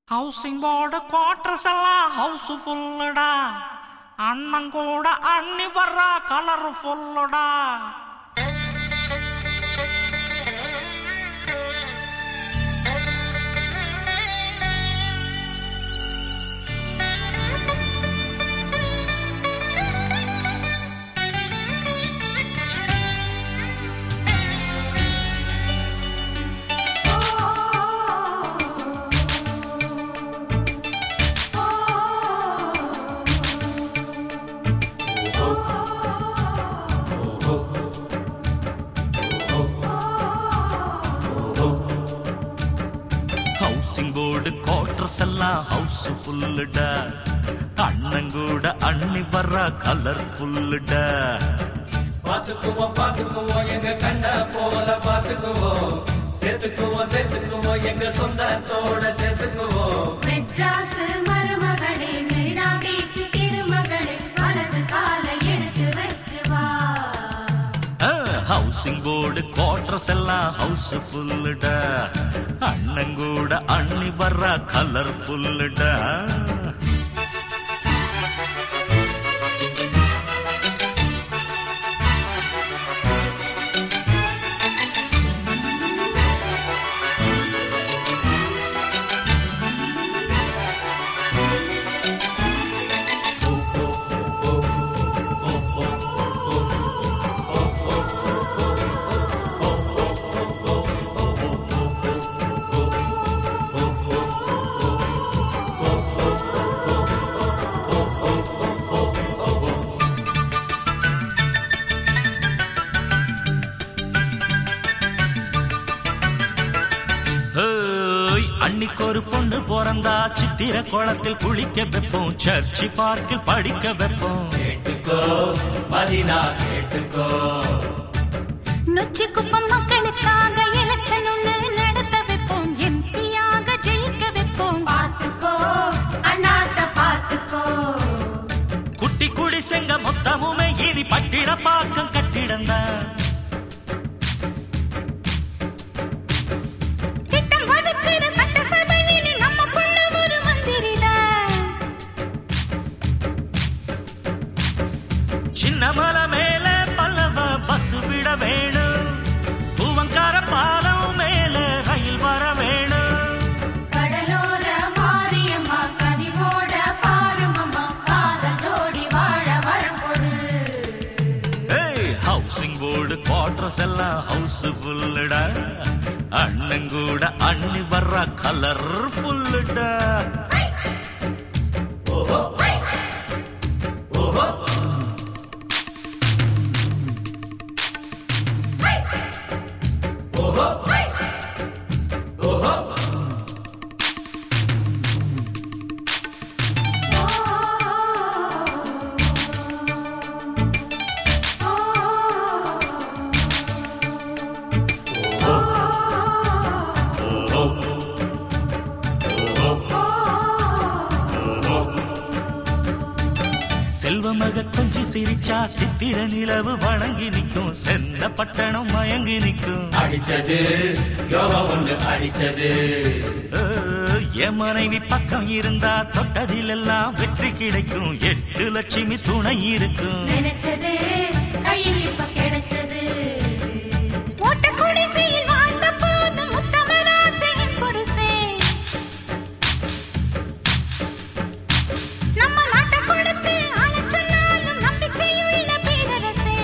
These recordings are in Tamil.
ஹவுசிங் போர்டு குவார்டர்ஸ் எல்லாம் ஹவுஸ் ஃபுல்லுடா அண்ணன் கூட அண்ணி வர்றா கலர் ஃபுல்லுடா ஹவுசிங் போர்டு குவார்டர்ஸ் எல்லாம் ஹவுஸ் ஃபுல்லுடா அண்ணன் கூட அண்ணி வர்றா கலர் ஃபுல்லுடா பாத்துக்குவோம் பாத்துக்குவோம் எங்க கண்ண போல பாத்துக்குவோம் சேர்த்துக்குவோம் சேர்த்துக்குவோம் எங்க சொந்தத்தோட சேர்த்துக்குவோம் மெட்ராஸ் மருமகளே மெரினா பீச் திருமகளே வலது காலை எடுத்து வச்சு வா ஹவுசிங் போர்டு குவார்டர்ஸ் எல்லாம் ஹவுஸ் ஃபுல்லுடா அண்ணன் கூட அண்ணி வர்றா கலர் ஃபுல்லுடா ஹேய், அன்னிக்கு ஒரு பொண்ணு பிறந்தா சித்திர குளத்தில் குளிக்க வைப்போம் சர்ச்சி பார்க்கில் படிக்க வைப்போம் கேட்டுக்கோ மதினா கேட்டுக்கோ நொச்சி குப்பம் மக்களுக்காக எலெக்ஷன் ஒண்ணு நடத்த வைப்போம் எம்பியாக ஜெயிக்க வைப்போம் பாத்துக்கோ அண்ணாத்த பாத்துக்கோ குட்டி குடி செங்க மொத்தமுமே இனி பட்டிட பாக்கம் கட்டிடந்தான் திட்டம் வகுக்கிற சட்டசபையில் நம்ம பொண்ணு ஒரு மந்திரிதான் சின்ன மலை மேல பல்லவ பஸ் விட வேணும் பூவங்கார பாலம் மேல ரயில் வர வேணும் கடலோர மாரியம்மா கனிவோட பாருமம்மா காதல் ஜோடி வாழ வரம் கொடு ஏய் ஹவுசிங் போர்டு குவார்டர்ஸ் எல்லாம் ஹவுஸ் ஃபுல்லுடா அண்ணன் கூட அண்ணி வர்ற கலர் ஃபுல்லுடா செல்வமக கொஞ்சி சிரிச்சா சித்திர நிலவு வணங்கி நிற்கும் செந்த பட்டணம் மயங்கி நிற்கும் அடிச்சது யோகம் ஒண்ணு அடிச்சது ஏய், என் மனைவி பக்கம் இருந்தா தொட்டதில் எல்லாம் வெற்றி கிடைக்கும் எட்டு லட்சுமி துணை இருக்கும் நினைச்சது கையில் இப்ப கிடைச்சது ஓட்ட குடிசையில் வாழ்ந்த போது முத்தமராசையின் பொருசே நம்ம நாட்டை கொடுத்து ஆளச் சொன்னாலும் நம்பிக்கையுள்ள பேரரசே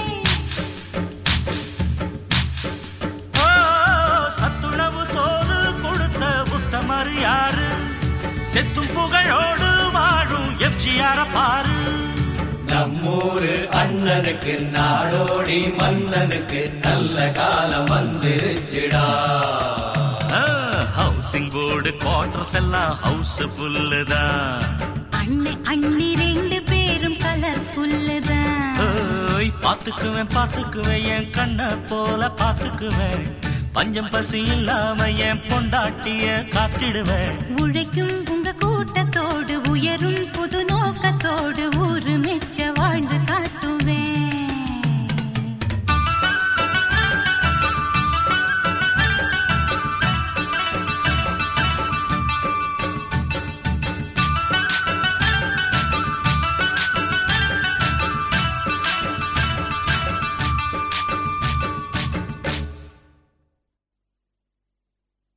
ஓ, சத்துணவு சோறு கொடுத்த உத்தமர் யாரு செத்தும் புகழோடு வாழும் எம்ஜிஆர பாரு நம்மூரு அண்ணனுக்கு நாடோடி மன்னனுக்கு நல்ல காலம் வந்துருச்சுடா ஹவுசிங் போர்டு குவார்டர்ஸ் எல்லாம் ஹவுஸ் ஃபுல்லு தான் அண்ணி அண்ணி ரெண்டு பேரும் கலர்ஃபுல்லு தான் ஏய், பாத்துக்குவேன் பாத்துக்குவேன் என் கண்ண போல பாத்துக்குவேன் பஞ்சம் பசி இல்லாம என் பொண்டாட்டிய காத்திடுவேன் உழைக்கும்